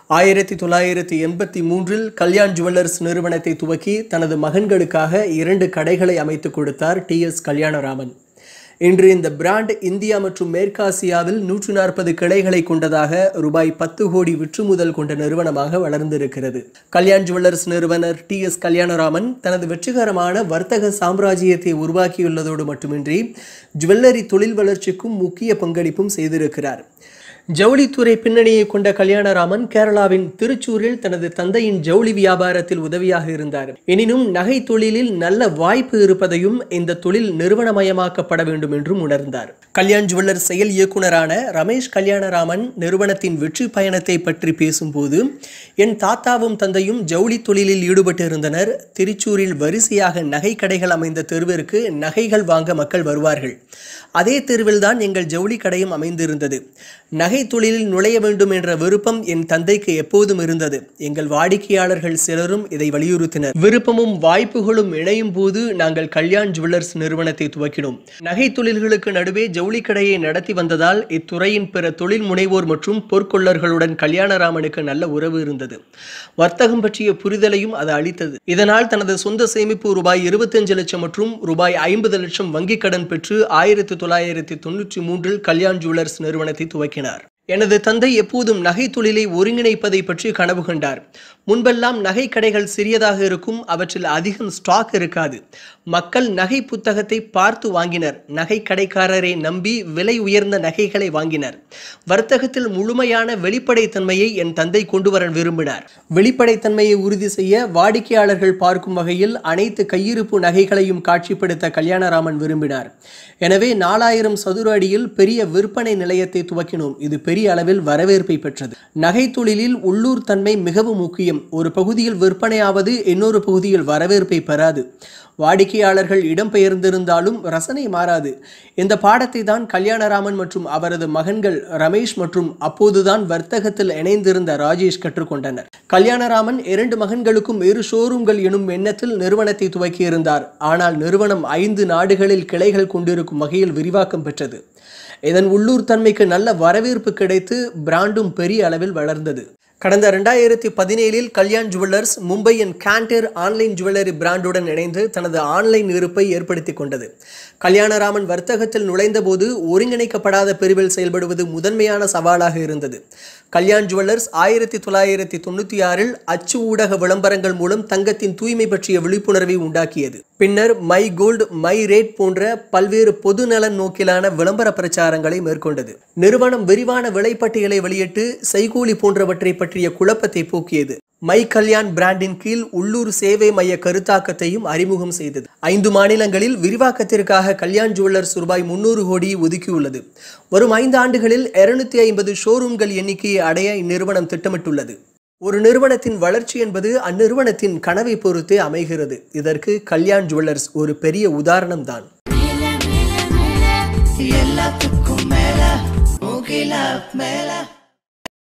ஆயிரத்தி தொள்ளாயிரத்தி எண்பத்தி மூன்றில் கல்யாண் ஜுவல்லர்ஸ் நிறுவனத்தை துவக்கி தனது மகன்களுக்காக இரண்டு கடைகளை அமைத்துக் கொடுத்தார் டி எஸ் கல்யாணராமன் இன்று இந்த பிராண்ட் இந்தியா மற்றும் மேற்காசியாவில் நூற்று நாற்பது கிளைகளை கொண்டதாக ரூபாய் பத்து கோடி விற்றுமுதல் கொண்ட நிறுவனமாக வளர்ந்திருக்கிறது கல்யாண் ஜுவல்லர்ஸ் நிறுவனர் டி எஸ் கல்யாணராமன் தனது வெற்றிகரமான வர்த்தக சாம்ராஜ்யத்தை உருவாக்கியுள்ளதோடு மட்டுமின்றி ஜுவல்லரி தொழில் வளர்ச்சிக்கும் முக்கிய பங்களிப்பும் செய்திருக்கிறார் ஜவுளித்துறை பின்னணியை கொண்ட கல்யாணராமன் கேரளாவின் திருச்சூரில் தனது தந்தையின் ஜவுளி வியாபாரத்தில் உதவியாக இருந்தார் எனினும் நகை தொழிலில் நல்ல வாய்ப்பு இருப்பதையும் இந்த தொழில் நிறுவனமயமாக்கப்பட வேண்டும் என்றும் உணர்ந்தார் கல்யாண் ஜுவல்லர் செயல் இயக்குனரான ரமேஷ் கல்யாணராமன் நிறுவனத்தின் வெற்றி பயணத்தை பற்றி பேசும்போது என் தாத்தாவும் தந்தையும் ஜவுளி தொழிலில் ஈடுபட்டு இருந்தனர் திருச்சூரில் வரிசையாக நகை கடைகள் அமைந்த தெருவிற்கு நகைகள் வாங்க மக்கள் வருவார்கள் அதே தெருவில்தான் எங்கள் ஜவுளி கடையும் அமைந்திருந்தது நகை தொழிலில் நுழைய வேண்டும் என்ற விருப்பம் என் தந்தைக்கு எப்போதும் இருந்தது எங்கள் வாடிக்கையாளர்கள் சிலரும் இதை வலியுறுத்தினர் விருப்பமும் வாய்ப்புகளும் இணையும் போது நாங்கள் கல்யாண் ஜுவல்லர்ஸ் நிறுவனத்தை துவக்கினோம் நகை தொழில்களுக்கு நடுவே ஜவுளி கடையை நடத்தி வந்ததால் இத்துறையின் பிற தொழில் முனைவோர் மற்றும் பொற்கொள்ளர்களுடன் கல்யாணராமனுக்கு நல்ல உறவு இருந்தது வர்த்தகம் பற்றிய புரிதலையும் அது அளித்தது இதனால் தனது சொந்த சேமிப்பு ரூபாய் இருபத்தஞ்சு லட்சம் மற்றும் ரூபாய் ஐம்பது லட்சம் வங்கிக் கடன் பெற்று ஆயிரத்தி தொள்ளாயிரத்தி தொண்ணூற்றி மூன்றில் கல்யாண் ஜுவல்லர்ஸ் நிறுவனத்தை துவக்கினார் எனது தந்தை எப்போதும் நகை தொழிலை ஒருங்கிணைப்பதை பற்றி கனவு கண்டார் முன்பெல்லாம் நகை கடைகள் சிறியதாக இருக்கும் அவற்றில் அதிகம் ஸ்டாக் இருக்காது மக்கள் நகை புத்தகத்தை பார்த்து வாங்கினர் நகை கடைக்காரரை நம்பி விலை உயர்ந்த நகைகளை வாங்கினர் வர்த்தகத்தில் முழுமையான வெளிப்படைத்தன்மையை என் தந்தை கொண்டு வர விரும்பினார் வெளிப்படைத்தன்மையை உறுதி செய்ய வாடிக்கையாளர்கள் பார்க்கும் வகையில் அனைத்து கையிருப்பு நகைகளையும் காட்சிப்படுத்த கல்யாணராமன் விரும்பினார் எனவே நாலாயிரம் சதுர அடியில் பெரிய விற்பனை நிலையத்தை துவக்கினோம் இது பெரிய அளவில் வரவேற்பை பெற்றது நகை தொழிலில் உள்ளூர் தன்மை மிகவும் முக்கியம் ஒரு பகுதியில் விற்பனையாவது இன்னொரு பகுதியில் வரவேற்பை பெறாது வாடிக்கையாளர்கள் இடம்பெயர்ந்திருந்தாலும் ரசனை மாறாது இந்த பாடத்தை தான் கல்யாணராமன் மற்றும் அவரது மகன்கள் ரமேஷ் மற்றும் அப்போதுதான் வர்த்தகத்தில் இணைந்திருந்த ராஜேஷ் கற்றுக்கொண்டனர் கல்யாணராமன் இரண்டு மகன்களுக்கும் இரு ஷோரூம்கள் எனும் எண்ணத்தில் நிறுவனத்தை துவக்கியிருந்தார் ஆனால் நிறுவனம் ஐந்து நாடுகளில் கிளைகள் கொண்டிருக்கும் வகையில் விரிவாக்கம் பெற்றது இதன் உள்ளூர் தன்மைக்கு நல்ல வரவேற்பு கிடைத்து பிராண்டும் பெரிய அளவில் வளர்ந்தது கடந்த ரெண்டாயிரத்தி பதினேழில் கல்யாண் ஜுவல்லர்ஸ் மும்பையின் கேண்டர் ஆன்லைன் ஜுவல்லரி பிராண்டுடன் இணைந்து தனது ஆன்லைன் இருப்பை ஏற்படுத்தி கொண்டது கல்யாணராமன் வர்த்தகத்தில் நுழைந்தபோது ஒருங்கிணைக்கப்படாத பிரிவில் செயல்படுவது முதன்மையான சவாலாக இருந்தது கல்யாண் ஜுவல்லர்ஸ் ஆயிரத்தி தொள்ளாயிரத்தி தொண்ணூற்றி ஆறில் அச்சு ஊடக விளம்பரங்கள் மூலம் தங்கத்தின் தூய்மை பற்றிய விழிப்புணர்வை உண்டாக்கியது பின்னர் மை கோல்டு மை ரேட் போன்ற பல்வேறு பொது நலன் நோக்கிலான விளம்பர பிரச்சாரங்களை மேற்கொண்டது நிறுவனம் விரிவான விலைப்பட்டியலை வெளியிட்டு செய்கூலி போன்றவற்றை பற்றிய குழப்பத்தை போக்கியது மை கல்யாண் பிராண்டின் கீழ் உள்ளூர் சேவை மைய கருத்தாக்கத்தையும் அறிமுகம் செய்தது ஐந்து மாநிலங்களில் விரிவாக்கத்திற்காக கல்யாண் ஜுவல்லர்ஸ் ரூபாய் முன்னூறு கோடி ஒதுக்கியுள்ளது வரும் ஐந்து ஆண்டுகளில் இருநூத்தி ஐம்பது ஷோரூம்கள் எண்ணிக்கையை அடைய இந்நிறுவனம் திட்டமிட்டுள்ளது ஒரு நிறுவனத்தின் வளர்ச்சி என்பது அந்நிறுவனத்தின் கனவை பொறுத்தே அமைகிறது இதற்கு கல்யாண் ஜுவல்லர்ஸ் ஒரு பெரிய உதாரணம் தான் எல்லாத்துக்கும் மேல முகில மேல